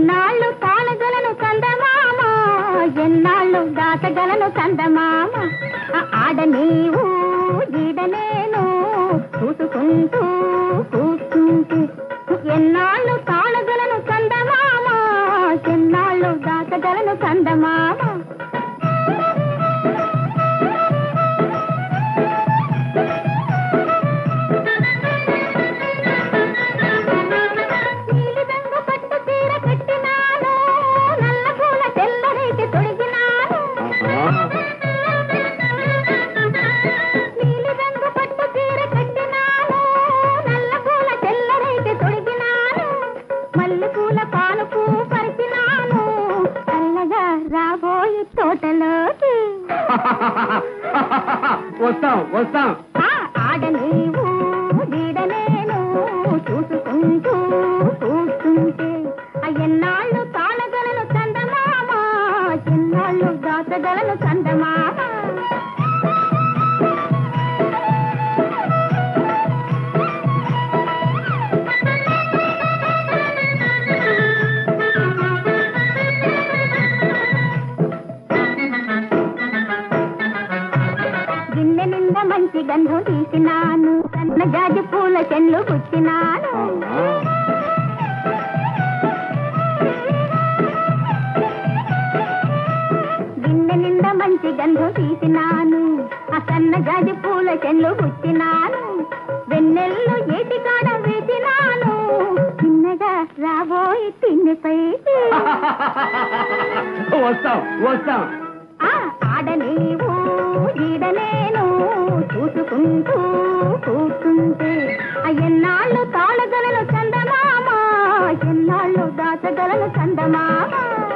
ఎన్నాళ్ళు తాళగలను కందమామ ఎన్నాళ్ళు దాటగలను కందమామ ఆ ఆడ నీవు ఈడ నేను చూసుకుంటూ కూర్చుంటే ఎన్నాళ్ళు తాళగలను కందమామ ఎన్నాళ్ళు దాటగలను కందమామ నీలిరంగు పట్టు చీర కట్టినాను నల్ల పూల తెల్లరైతే తొడిగినాను నీలిరంగు పట్టు చీర కట్టినాను నల్ల పూల తెల్లరైతే తొడిగినాను మల్లె పూల పానుపు పరిచినాను చల్లగా రాబోయి తోటలోకి వస్తాం వస్తాం ఆ ఆడ నీవు వీడ నేను చూసుకుంటూ కూర్చుంటే ఆ ఎన్నాళ్ళు తాళగలను చందమామ ఎన్నాళ్ళు దాచగలను చందమామ గిన్నె నిండా మంచి గంధం తీసినాను సన్న జాజి పూల చెన్లు గుచ్చినాను గిన్నె నిండా మంచి గంధం తీసినాను ఆ సన్న జాజి పూల చెన్లు గుచ్చినాను వెన్నెల్లు ఏటి కాడ వేసినాను చిన్నగా రాబోయి తిన్నెపైకి వస్తాం వస్తాం ఆ ఆడ నీవు ఈడ నేను చూసుకుంటూ కూర్చుంటే ఆ ఎన్నాళ్ళు తాళగలను చందమామ ఎన్నాళ్ళు దాచగలను చందమామ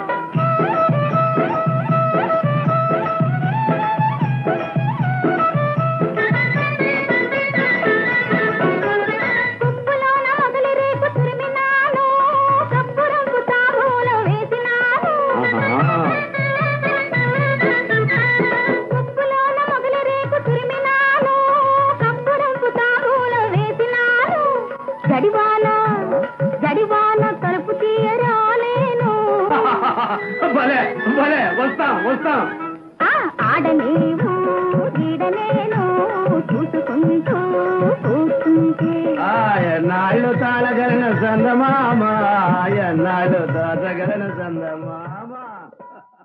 కుప్పులోన మొదలి రేపు తురిమినాను కప్పు రంగు తాబూలో వేసినాను కుప్పులోన మొగలి రేకు తురిమినాను, కప్పురంపు తాగులో వేసినాను. జడివాన, జడివాన తలుపు తీయరాలేను. భలే భలే వస్తాం వస్తాం ఆ ఆడ నీవు, ఈడ నేను చూసుకుంటూ కూర్చుంటే ఆ ఎన్నాళ్ళు తాళగలను చందమామ ఎన్నాళ్ళు దాచగలను చందమామ